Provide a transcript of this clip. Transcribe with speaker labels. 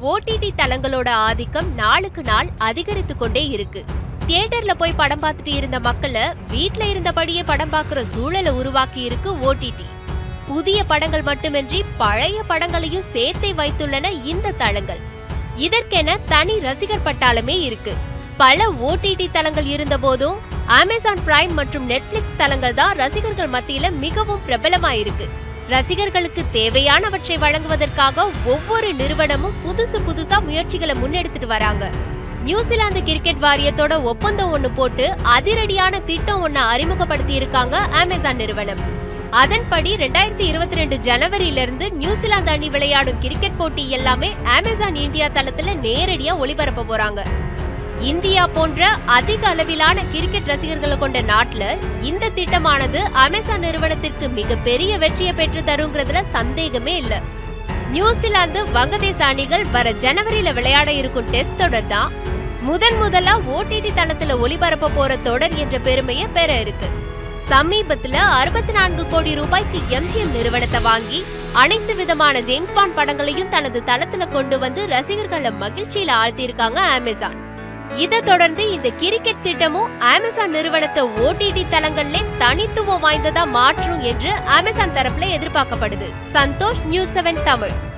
Speaker 1: OTT தளங்களோட ஆதிக்கம் நாளுக்கு நாள் அதிகரித்து கொண்டே இருக்கு தியேட்டர்ல போய் படம் பார்த்துட்டு இருந்த மக்களை வீட்ல இருந்தபடியே படம் பார்க்குற சூழலை உருவாக்கி இருக்கு ஓடிடி புதிய படங்கள் மட்டுமின்றி பழைய படங்களையும் சேர்த்தே வைத்துள்ளன இந்த தளங்கள் இதற்கென தனி ரசிகர் பட்டாளமே இருக்கு பல ஓடிடி தளங்கள் இருந்த போதும் அமேசான் பிரைம் மற்றும் நெட்ஃபிளிக்ஸ் தளங்கள் தான் ரசிகர்கள் மத்தியில மிகவும் பிரபலமா இருக்கு ரசிகர்களுக்கு தேவையானவற்றை வழங்குவதற்காக ஒவ்வொரு நிறுவனமும் புதுசு புதுசா முயற்சிகளை முன்னெடுத்துட்டு வராங்க நியூசிலாந்து கிரிக்கெட் வாரியத்தோட ஒப்பந்தம் ஒண்ணு போட்டு அதிரடியான திட்டம் ஒண்ணு அறிமுகப்படுத்தி இருக்காங்க அமேசான் நிறுவனம் அதன்படி ரெண்டாயிரத்தி இருபத்தி ரெண்டு ஜனவரியில இருந்து நியூசிலாந்து அணி விளையாடும் கிரிக்கெட் போட்டி எல்லாமே அமேசான் இந்தியா தளத்துல நேரடியா ஒளிபரப்ப போறாங்க இந்தியா போன்ற அதிக அளவிலான கிரிக்கெட் ரசிகர்களை கொண்ட நாட்டுல இந்த திட்டமானது அமேசான் நிறுவனத்திற்கு மிகப்பெரிய வெற்றியை பெற்று தருங்கிறதுல சந்தேகமே இல்ல நியூசிலாந்து வங்கதேச அணிகள் வர ஜனவரியில விளையாட இருக்கும் டெஸ்ட் தொடர் தான் முதன் முதலா ஓடிடி தளத்துல ஒளிபரப்ப போற தொடர் என்ற பெருமையை பெற இருக்கு சமீபத்துல அறுபத்தி நான்கு கோடி ரூபாய்க்கு எம்ஜிஎம் நிறுவனத்தை வாங்கி அனைத்து விதமான ஜேம்ஸ் பாண்ட் படங்களையும் தனது தளத்துல கொண்டு வந்து ரசிகர்களை மகிழ்ச்சியில ஆழ்த்தியிருக்காங்க அமேசான் இதை தொடர்ந்து இந்த கிரிக்கெட் திட்டமும் அமேசான் நிறுவனத்தை ஓடிடி தளங்கள்ல தனித்துவம் வாய்ந்ததா மாற்றும் என்று அமேசான் தரப்புல எதிர்பார்க்கப்படுது சந்தோஷ் நியூஸ் செவன் தமிழ்